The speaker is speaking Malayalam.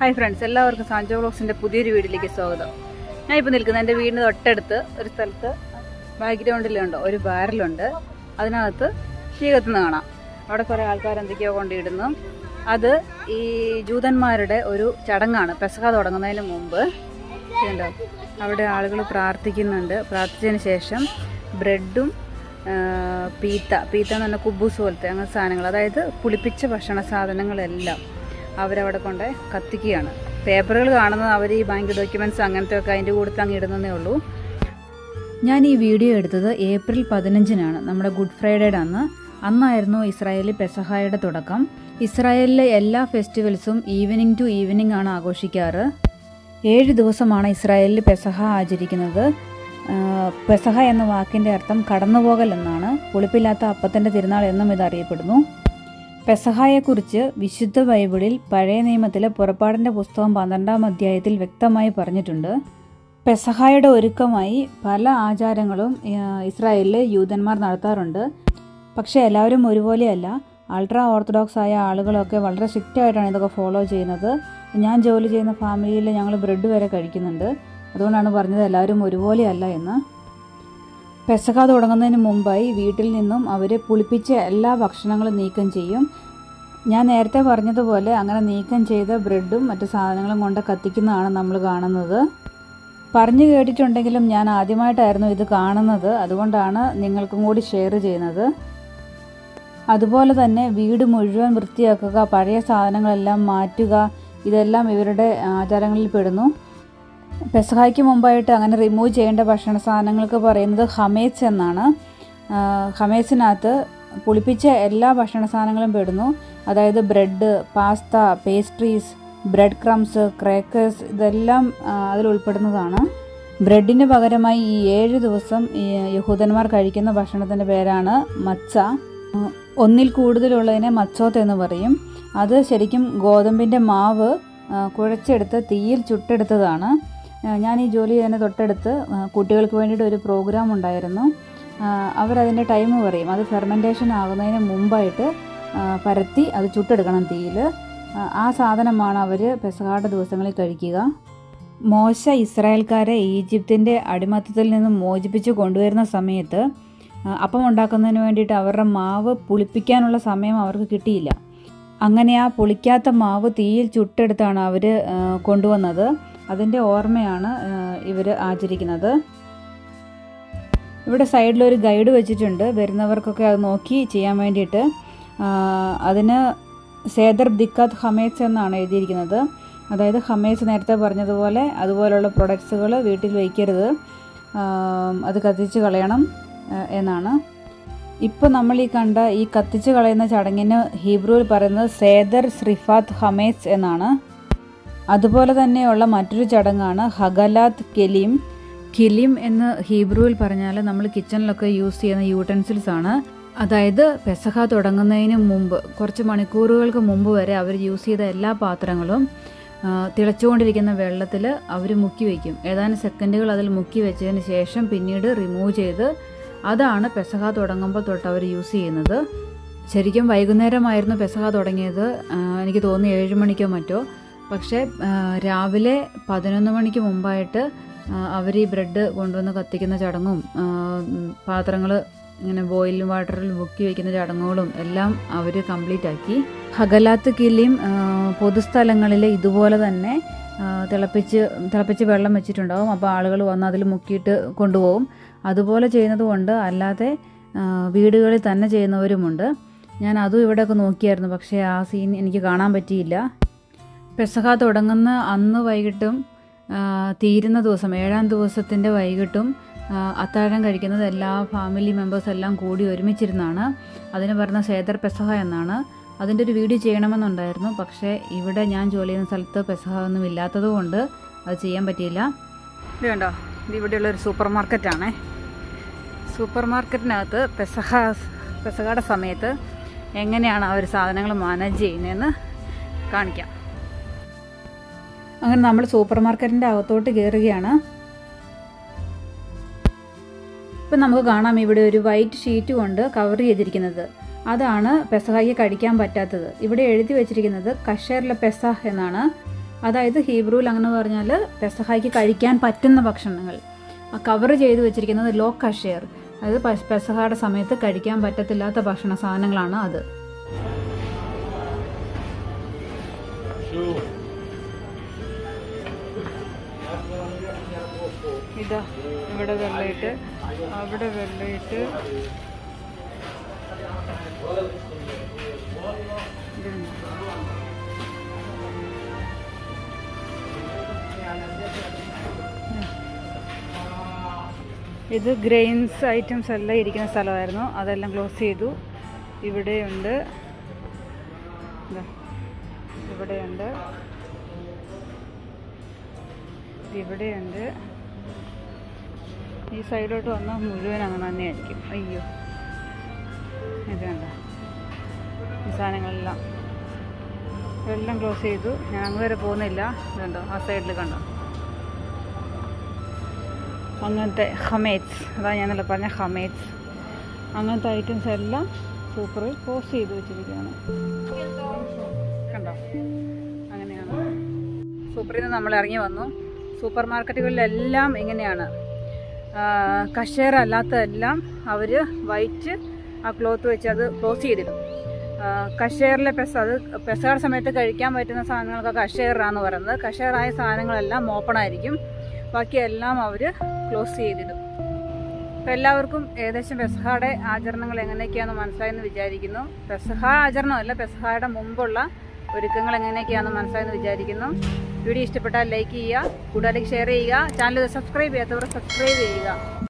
ഹായ് ഫ്രണ്ട്സ് എല്ലാവർക്കും സാഞ്ചോ വ്ളോഗ്സിൻ്റെ പുതിയൊരു വീഡിയോയിലേക്ക് സ്വാഗതം ഞാൻ ഇപ്പോൾ നിൽക്കുന്നത് എൻ്റെ വീടിന് തൊട്ടടുത്ത് ഒരു സ്ഥലത്ത് ബാക്ക്ഗ്രൗണ്ടിലുണ്ടോ ഒരു ബാരലുണ്ട് അതിനകത്ത് തീ കത്തുന്ന കാണാം അവിടെ കുറേ ആൾക്കാർ എന്തൊക്കെയോ കൊണ്ടിടുന്നു അത് ഈ ജൂതന്മാരുടെ ഒരു ചടങ്ങാണ് പെസഹ തുടങ്ങുന്നതിന് മുമ്പ് ഉണ്ടോ അവിടെ ആളുകൾ പ്രാർത്ഥിക്കുന്നുണ്ട് പ്രാർത്ഥിച്ചതിന് ശേഷം ബ്രെഡും ആ, പീത്ത പീത്ത എന്ന് പറഞ്ഞാൽ കുബൂസ് പോലത്തെ അങ്ങനെ സാധനങ്ങൾ അതായത് പുളിപ്പിച്ച ഭക്ഷണ സാധനങ്ങളെല്ലാം അവരവിടെ കൊണ്ട് കത്തിക്കുകയാണ് പേപ്പറുകൾ കാണുന്നത് അവർ ഈ ബാങ്ക് ഡോക്യുമെൻറ്റ്സ് അങ്ങനത്തെ ഒക്കെ അതിൻ്റെ കൂടെ അങ്ങ് ഇടുന്നതേ ഉള്ളൂ ഞാൻ ഈ വീഡിയോ എടുത്തത് ഏപ്രിൽ പതിനഞ്ചിനാണ് നമ്മുടെ ഗുഡ് ഫ്രൈഡേയുടെ അന്ന് അന്നായിരുന്നു ഇസ്രായേലിൽ പെസഹായുടെ തുടക്കം ഇസ്രായേലിലെ എല്ലാ ഫെസ്റ്റിവൽസും ഈവനിങ് ടു ഈവനിങ് ആണ് ആഘോഷിക്കാറ് ഏഴ് ദിവസമാണ് ഇസ്രായേലിൽ പെസഹ ആചരിക്കുന്നത് ആ, പെസഹ എന്ന വാക്കിൻ്റെ അർത്ഥം കടന്നുപോകൽ എന്നാണ് പുളിപ്പില്ലാത്ത അപ്പത്തിൻ്റെ തിരുനാൾ എന്നും ഇത് അറിയപ്പെടുന്നു പെസഹായെക്കുറിച്ച് വിശുദ്ധ ബൈബിളിൽ പഴയ നിയമത്തിലെ പുറപ്പാടിൻ്റെ പുസ്തകം പന്ത്രണ്ടാം അധ്യായത്തിൽ വ്യക്തമായി പറഞ്ഞിട്ടുണ്ട് പെസഹായുടെ ഒരുക്കമായി പല ആചാരങ്ങളും ആ, ഇസ്രായേലിൽ യൂതന്മാർ നടത്താറുണ്ട് പക്ഷേ എല്ലാവരും ഒരുപോലെയല്ല അൾട്രാ ഓർത്തഡോക്സ് ആയ ആളുകളൊക്കെ വളരെ സ്ട്രിക്റ്റ് ആയിട്ടാണ് ഇതൊക്കെ ഫോളോ ചെയ്യുന്നത് ഞാൻ ജോലി ചെയ്യുന്ന ഫാമിലിയിൽ ഞങ്ങൾ ബ്രെഡ് വരെ കഴിക്കുന്നുണ്ട് അതുകൊണ്ടാണ് പറഞ്ഞത് എല്ലാവരും ഒരുപോലെയല്ല എന്ന് പെസക തുടങ്ങുന്നതിന് മുമ്പായി വീട്ടിൽ നിന്നും അവർ പുളിപ്പിച്ച എല്ലാ ഭക്ഷണങ്ങളും നീക്കം ചെയ്യും ഞാൻ നേരത്തെ പറഞ്ഞതുപോലെ അങ്ങനെ നീക്കം ചെയ്ത ബ്രെഡും മറ്റു സാധനങ്ങളും കൊണ്ട് കത്തിക്കുന്നതാണ് നമ്മൾ കാണുന്നത് പറഞ്ഞു കേട്ടിട്ടുണ്ടെങ്കിലും ഞാൻ ആദ്യമായിട്ടായിരുന്നു ഇത് കാണുന്നത് അതുകൊണ്ടാണ് നിങ്ങൾക്കും കൂടി ഷെയർ ചെയ്യുന്നത് അതുപോലെ തന്നെ വീട് മുഴുവൻ വൃത്തിയാക്കുക പഴയ സാധനങ്ങളെല്ലാം മാറ്റുക ഇതെല്ലാം ഇവരുടെ ആചാരങ്ങളിൽ പെടുന്നു പെസഹായ്ക്ക് മുമ്പായിട്ട് അങ്ങനെ റിമൂവ് ചെയ്യേണ്ട ഭക്ഷണ സാധനങ്ങൾക്ക് പറയുന്നത് ഹമേസ് എന്നാണ് ആ, ഹമേസിനകത്ത് പുളിപ്പിച്ച എല്ലാ ഭക്ഷണ സാധനങ്ങളും പെടുന്നു അതായത് bread pasta pastries bread crumbs crackers ഇതെല്ലാം ആ, അതിൽ ഉൾപ്പെടുന്നതാണ് ബ്രെഡിന് പകരമായി ഈ ഏഴ് ദിവസം ഈ യഹൂദന്മാർ കഴിക്കുന്ന ഭക്ഷണത്തിൻ്റെ പേരാണ് മച്ച ആ, ഒന്നിൽ കൂടുതലുള്ളതിനെ മച്ചോത്ത് എന്ന് പറയും അത് ശരിക്കും ഗോതമ്പിൻ്റെ മാവ് ആ, കുഴച്ചെടുത്ത് തീയിൽ ചുട്ടെടുത്തതാണ് ആ, ഞാൻ ഈ ജോലി ചെയ്യുന്ന തൊട്ടടുത്ത് ആ, കുട്ടികൾക്ക് വേണ്ടിയിട്ട് ഒരു പ്രോഗ്രാം ഉണ്ടായിരുന്നു ആ, അവരതിൻ്റെ ടൈം പറയും അത് ഫെർമെൻറ്റേഷൻ ആകുന്നതിന് മുമ്പായിട്ട് ആ, പരത്തി അത് ചുട്ടെടുക്കണം തീയിൽ ആ സാധനമാണ് അവർ പെസഹായുടെ ദിവസങ്ങളിൽ കഴിക്കുക മോശ ഇസ്രായേൽക്കാരെ ഈജിപ്തിൻ്റെ അടിമത്തത്തിൽ നിന്ന് മോചിപ്പിച്ച് കൊണ്ടുവരുന്ന സമയത്ത് ആ, അപ്പം ഉണ്ടാക്കുന്നതിന് വേണ്ടിയിട്ട് അവരുടെ മാവ് പുളിപ്പിക്കാനുള്ള സമയം അവർക്ക് കിട്ടിയില്ല അങ്ങനെ ആ പുളിക്കാത്ത മാവ് തീയിൽ ചുട്ടെടുത്താണ് അവർ കൊണ്ടുവന്നത് അതിൻ്റെ ഓർമ്മയാണ് ഇവർ ആചരിക്കുന്നത് ഇവിടെ സൈഡിലൊരു ഗൈഡ് വെച്ചിട്ടുണ്ട് വരുന്നവർക്കൊക്കെ അത് നോക്കി ചെയ്യാൻ വേണ്ടിയിട്ട് ആ, അതിന് സേദർ ദിക്കത്ത് ഹമേസ് എന്നാണ് എഴുതിയിരിക്കുന്നത് അതായത് ഹമേസ് നേരത്തെ പറഞ്ഞതുപോലെ അതുപോലുള്ള പ്രൊഡക്ട്സുകൾ വീട്ടിൽ വയ്ക്കരുത് ആ, അത് കത്തിച്ച് കളയണം ആ, എന്നാണ് ഇപ്പോൾ നമ്മൾ ഈ കണ്ട ഈ കത്തിച്ച് കളയുന്ന ചടങ്ങിന് ഹീബ്രുവിൽ പറയുന്നത് സേദർ ശ്രിഫാത്ത് ഹമേസ് എന്നാണ് അതുപോലെ തന്നെയുള്ള മറ്റൊരു ചടങ്ങാണ് ഹഗലാത്ത് കെലിം കിലിം എന്ന് ഹീബ്രുവിൽ പറഞ്ഞാൽ നമ്മൾ കിച്ചണിലൊക്കെ യൂസ് ചെയ്യുന്ന യൂട്ടൻസിൽസ് ആണ് അതായത് പെസഹ തുടങ്ങുന്നതിന് മുമ്പ് കുറച്ച് മണിക്കൂറുകൾക്ക് മുമ്പ് വരെ അവർ യൂസ് ചെയ്ത എല്ലാ പാത്രങ്ങളും ആ, തിളച്ചുകൊണ്ടിരിക്കുന്ന വെള്ളത്തിൽ അവർ മുക്കി വയ്ക്കും ഏതാനും സെക്കൻഡുകൾ അതിൽ മുക്കി വെച്ചതിന് ശേഷം പിന്നീട് റിമൂവ് ചെയ്ത് അതാണ് പെസഹ തുടങ്ങുമ്പോൾ തൊട്ട് അവർ യൂസ് ചെയ്യുന്നത് ശരിക്കും വൈകുന്നേരമായിരുന്നു പെസഹ തുടങ്ങിയത് ആ, എനിക്ക് തോന്നി ഏഴ് മണിക്കോ മറ്റോ പക്ഷേ ആ, രാവിലെ പതിനൊന്ന് മണിക്ക് മുമ്പായിട്ട് അവർ ഈ ബ്രെഡ് കൊണ്ടുവന്ന് കത്തിക്കുന്ന ചടങ്ങും പാത്രങ്ങൾ ഇങ്ങനെ ബോയിലിംഗ് വാട്ടറിൽ മുക്കി വയ്ക്കുന്ന ചടങ്ങുകളും എല്ലാം അവർ കംപ്ലീറ്റ് ആക്കി ഹഗലാത്ത് കിലിയും ആ, പൊതുസ്ഥലങ്ങളിൽ ഇതുപോലെ തന്നെ ആ, തിളപ്പിച്ച് തിളപ്പിച്ച് വെള്ളം വെച്ചിട്ടുണ്ടാവും അപ്പോൾ ആളുകൾ വന്ന് അതിൽ മുക്കിയിട്ട് കൊണ്ടുപോകും അതുപോലെ ചെയ്യുന്നത് കൊണ്ട് അല്ലാതെ ആ, വീടുകളിൽ തന്നെ ചെയ്യുന്നവരുമുണ്ട് ഞാൻ അതും ഇവിടെയൊക്കെ നോക്കിയായിരുന്നു പക്ഷേ ആ സീൻ എനിക്ക് കാണാൻ പറ്റിയില്ല പെസഹ തുടങ്ങുന്ന അന്ന് വൈകിട്ടും ആ, തീരുന്ന ദിവസം ഏഴാം ദിവസത്തിൻ്റെ വൈകിട്ടും ആ, അത്താഴം കഴിക്കുന്നത് എല്ലാ ഫാമിലി മെമ്പേഴ്സ് എല്ലാം കൂടി ഒരുമിച്ചിരുന്നാണ് അതിന് പറഞ്ഞ സേദർ പെസഹ എന്നാണ് അതിൻ്റെ ഒരു വീഡിയോ ചെയ്യണമെന്നുണ്ടായിരുന്നു പക്ഷേ ഇവിടെ ഞാൻ ജോലി ചെയ്യുന്ന സ്ഥലത്ത് പെസഹ ഒന്നും ഇല്ലാത്തത് കൊണ്ട് അത് ചെയ്യാൻ പറ്റിയില്ല ഇത് കണ്ടോ ഇത് ഇവിടെയുള്ള ഒരു സൂപ്പർ മാർക്കറ്റാണേ സൂപ്പർ മാർക്കറ്റിനകത്ത് പെസഹ പെസഹയുടെ സമയത്ത് എങ്ങനെയാണ് അവർ സാധനങ്ങൾ മാനേജ് ചെയ്യുന്നതെന്ന് കാണിക്കാം അങ്ങനെ നമ്മൾ സൂപ്പർ മാർക്കറ്റിൻ്റെ അകത്തോട്ട് കയറുകയാണ് ഇപ്പം നമുക്ക് കാണാം ഇവിടെ ഒരു വൈറ്റ് ഷീറ്റ് കൊണ്ട് കവർ ചെയ്തിരിക്കുന്നത് അതാണ് പെസഹായിക്ക് കഴിക്കാൻ പറ്റാത്തത് ഇവിടെ എഴുതി വെച്ചിരിക്കുന്നത് കഷേറിലെ പെസഹ് എന്നാണ് അതായത് ഹീബ്രുവിൽ അങ്ങനെ പറഞ്ഞാൽ പെസഹായ്ക്ക് കഴിക്കാൻ പറ്റുന്ന ഭക്ഷണങ്ങൾ കവർ ചെയ്ത് വെച്ചിരിക്കുന്നത് ലോ കഷെയർ അതായത് പ- പെസഹയുടെ സമയത്ത് കഴിക്കാൻ പറ്റത്തില്ലാത്ത ഭക്ഷണ സാധനങ്ങളാണ് അത് ഇതാ ഇവിടെ വെള്ളയിട്ട് അവിടെ വെള്ളയിട്ട് ഇതുണ്ട്. ഇത് ഗ്രെയിൻസ് ഐറ്റംസ് എല്ലാം ഇരിക്കുന്ന സ്ഥലമായിരുന്നു അതെല്ലാം ക്ലോസ് ചെയ്തു ഇവിടെയുണ്ട് ഇതാ, ഇവിടെയുണ്ട് ഇവിടെയുണ്ട് ഈ സൈഡിലോട്ട് വന്നാൽ മുഴുവൻ അങ്ങനെ തന്നെയായിരിക്കും അയ്യോ ഇത് കണ്ട ഈ സാധനങ്ങളെല്ലാം എല്ലാം ക്ലോസ് ചെയ്തു ഞാൻ അങ്ങ് വരെ പോകുന്നില്ല ഇതുണ്ടോ ആ സൈഡിൽ കണ്ടോ അങ്ങനത്തെ ഹമേറ്റ്സ് അതാ ഞാനല്ല പറഞ്ഞ ഹമേറ്റ്സ് അങ്ങനത്തെ ഐറ്റംസ് എല്ലാം സൂപ്പർ ക്ലോസ് ചെയ്ത് വെച്ചിരിക്കുകയാണ് കണ്ടോ അങ്ങനെയാണ് സൂപ്പറിൽ നിന്ന് നമ്മൾ ഇറങ്ങി വന്നു സൂപ്പർ മാർക്കറ്റുകളിലെല്ലാം ഇങ്ങനെയാണ് കഷേർ അല്ലാത്തതെല്ലാം അവർ വൈറ്റ് ആ ക്ലോത്ത് വെച്ച് അത് ക്ലോസ് ചെയ്തിടും കഷേറിലെ പെസ അത് പെസയുടെ സമയത്ത് കഴിക്കാൻ പറ്റുന്ന സാധനങ്ങളൊക്കെ കഷേറാന്ന് പറയുന്നത് കഷേറായ സാധനങ്ങളെല്ലാം ഓപ്പൺ ആയിരിക്കും ബാക്കിയെല്ലാം അവർ ക്ലോസ് ചെയ്തിടും അപ്പം എല്ലാവർക്കും ഏകദേശം പെസഹയുടെ ആചരണങ്ങൾ എങ്ങനെയൊക്കെയാണെന്ന് മനസ്സിലായെന്ന് വിചാരിക്കുന്നു പെസഹ ആചരണമല്ല പെസഹയുടെ മുമ്പുള്ള ഒരുക്കങ്ങൾ എങ്ങനെയൊക്കെയാണെന്ന് മനസ്സിലായെന്ന് വിചാരിക്കുന്നു വീഡിയോ ഇഷ്ടപ്പെട്ടാൽ ലൈക്ക് ചെയ്യുക കൂടുതലേക്ക് ഷെയർ ചെയ്യുക ചാനൽ സബ്സ്ക്രൈബ് ചെയ്യാത്തവർ സബ്സ്ക്രൈബ് ചെയ്യുക